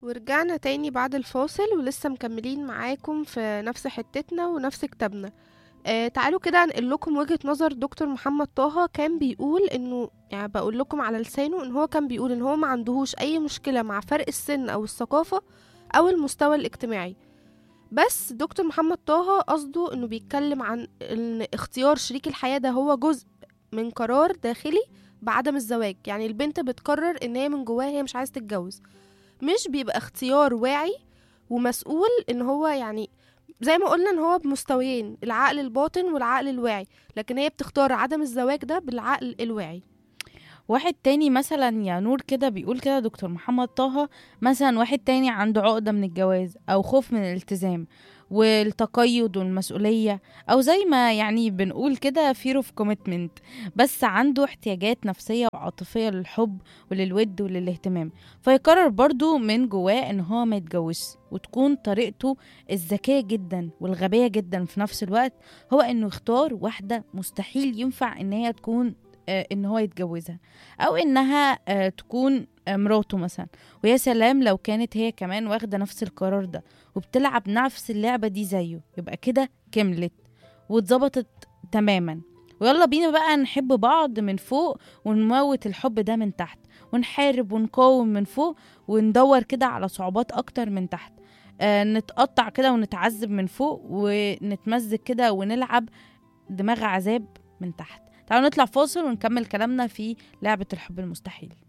ورجعنا تاني بعد الفاصل ولسه مكملين معاكم في نفس حتتنا ونفس كتابنا آه تعالوا كده انقل لكم وجهة نظر دكتور محمد طه كان بيقول انه يعني بقول لكم على لسانه ان هو كان بيقول ان هو ما عندهوش اي مشكلة مع فرق السن او الثقافة او المستوى الاجتماعي بس دكتور محمد طه قصده انه بيتكلم عن ان اختيار شريك الحياة ده هو جزء من قرار داخلي بعدم الزواج يعني البنت بتقرر ان هي من جواها هي مش عايزة تتجوز مش بيبقى اختيار واعي ومسؤول ان هو يعني زي ما قلنا ان هو بمستويين العقل الباطن والعقل الواعي لكن هي بتختار عدم الزواج ده بالعقل الواعي واحد تاني مثلا يا نور كده بيقول كده دكتور محمد طه مثلا واحد تاني عنده عقدة من الجواز أو خوف من الالتزام والتقيد والمسؤولية أو زي ما يعني بنقول كده fear of commitment بس عنده احتياجات نفسية وعاطفية للحب وللود وللاهتمام فيقرر برضو من جواه ان هو ما يتجوزش وتكون طريقته الذكية جدا والغبية جدا في نفس الوقت هو انه يختار واحدة مستحيل ينفع ان هي تكون آه، ان هو يتجوزها او انها آه، تكون آه، مراته مثلا ويا سلام لو كانت هي كمان واخده نفس القرار ده وبتلعب نفس اللعبه دي زيه يبقى كده كملت واتظبطت تماما ويلا بينا بقى نحب بعض من فوق ونموت الحب ده من تحت ونحارب ونقاوم من فوق وندور كده على صعوبات اكتر من تحت آه نتقطع كده ونتعذب من فوق ونتمزج كده ونلعب دماغ عذاب من تحت تعالوا نطلع فاصل ونكمل كلامنا في لعبة الحب المستحيل